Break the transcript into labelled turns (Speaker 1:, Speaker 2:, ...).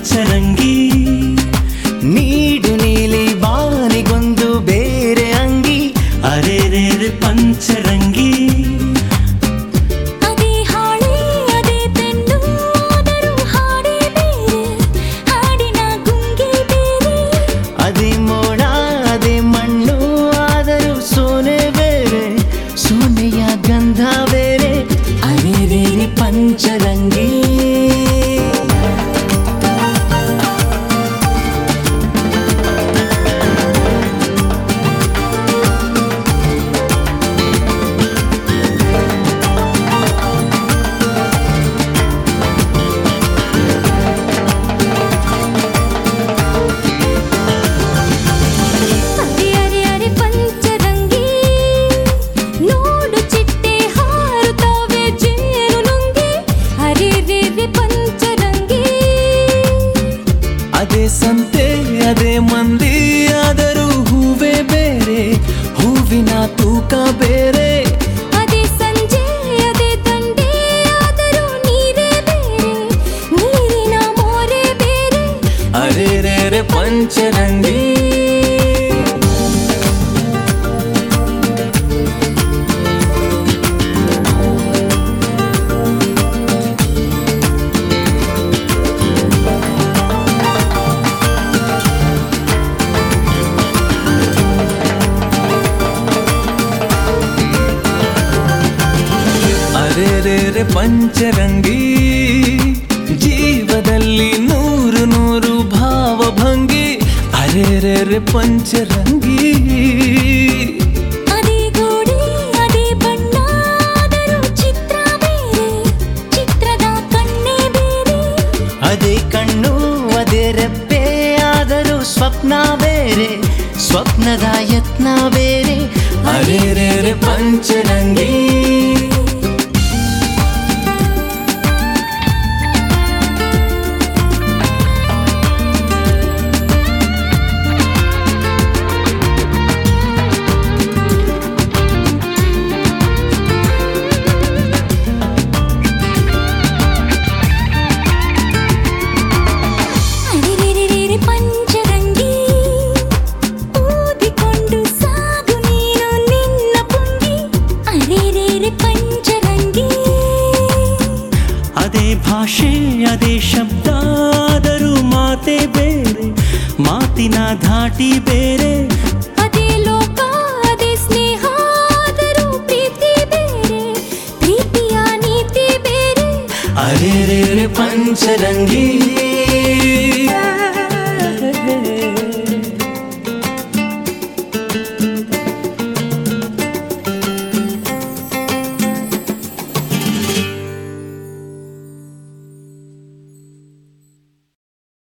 Speaker 1: ಪಂಚರಂಗಿ
Speaker 2: ನೀಡು ನೀಲಿ ಬಾನಿಗೊಂದು ಬೇರೆ ಅಂಗಿ
Speaker 1: ಅರೆ ರೇ ರೇ ಪಂಚರಂಗಿ
Speaker 3: ಅದೇ ಹಾಳೆ ಅದೇ ಪೆನ್ನು ಆದರೂ ಹಾಡೇ ಬೇರೆ ಹಾಡಿನ ಗುಂಗೆ ಬೇರೆ
Speaker 2: ಅದೇ ಮೋಡ ಅದೇ ಮಣ್ಣು ಆದರೂ ಸೋನೆ ಬೇರೆ ಸೋನೆಯ ಗಂಧ ಬೇರೆ ಅರೆ ರೇ ರೇ ಪಂಚರಂಗಿ
Speaker 3: ಅರೆ ಅರೆ ಅರೆ ಪಂಚರಂಗಿ ನೋಡು ಚಿಟ್ಟೆ ಹಾರುತ್ತವೆ ಜೇನು ನುಂಗಿ ಅರೆ ರೇ ರೇ ಪಂಚರಂಗಿ
Speaker 2: ಅದೇ ಸಂತೆ ಅದೇ ಮಂದಿ ಆದರೂ ಹೂವೇ ಬೇರೆ ಹೂವಿನ ತೂಕ ಬೇರೆ
Speaker 3: ಅದೇ ಸಂಜೆ ಅದೇ ದಂಡೆ ಆದರೂ ನೀರೇ ಬೇರೆ ನೀರಿನ ಮೋರೆ ಬೇರೆ
Speaker 2: ಅರೆ ರೇ ರೇ ಪಂಚರಂಗಿ ಅರೆ ರೇ ರೇ ಪಂಚರಂಗಿ ಜೀವದಲ್ಲಿ ನೂರು ನೂರು ಭಾವಭಂಗಿ ಅರೆ ರೇ ರೇ ಪಂಚರಂಗಿ
Speaker 3: ಅದೇ ಗೋಡೆ ಅದೇ ಬಣ್ಣ ಆದರೂ ಚಿತ್ರ ಬೇರೆ ಚಿತ್ರದ ಕಣ್ಣೇ ಬೇರೆ
Speaker 2: ಅದೇ ಕಣ್ಣು ಅದೇ ರೆಪ್ಪೆ ಆದರೂ ಸ್ವಪ್ನ ಬೇರೆ ಸ್ವಪ್ನದ ಯತ್ನ ಬೇರೆ ಅರೆ ರೇ ರೇ ಪಂಚರಂಗಿ
Speaker 3: ಅರೆರೆರೆರೆ ಪಂಚರಂಗಿ ಊದಿಕೊಂಡು ಸಾಗು ನೀನು ನಿನ್ನ ಪುಂಗಿ ಅರೆರೆರೆ ಪಂಚರಂಗಿ
Speaker 1: ಅದೇ ಭಾಷೆ ಅದೇ ಶಬ್ದ ಆದರೂ ಮಾತೆ ಬೇರೆ ಮಾತಿನ ಧಾಟಿ ಬೇರೆ
Speaker 3: ಅದೇ ಲೋಕ ಅದೇ ಸ್ನೇಹ ಆದರೂ ಪ್ರೀತಿ ಬೇರೆ ಪ್ರೀತಿಯ ನೀತಿ ಬೇರೆ
Speaker 2: ಅರೆ ರೇ ರೇ ಪಂಚರಂಗಿ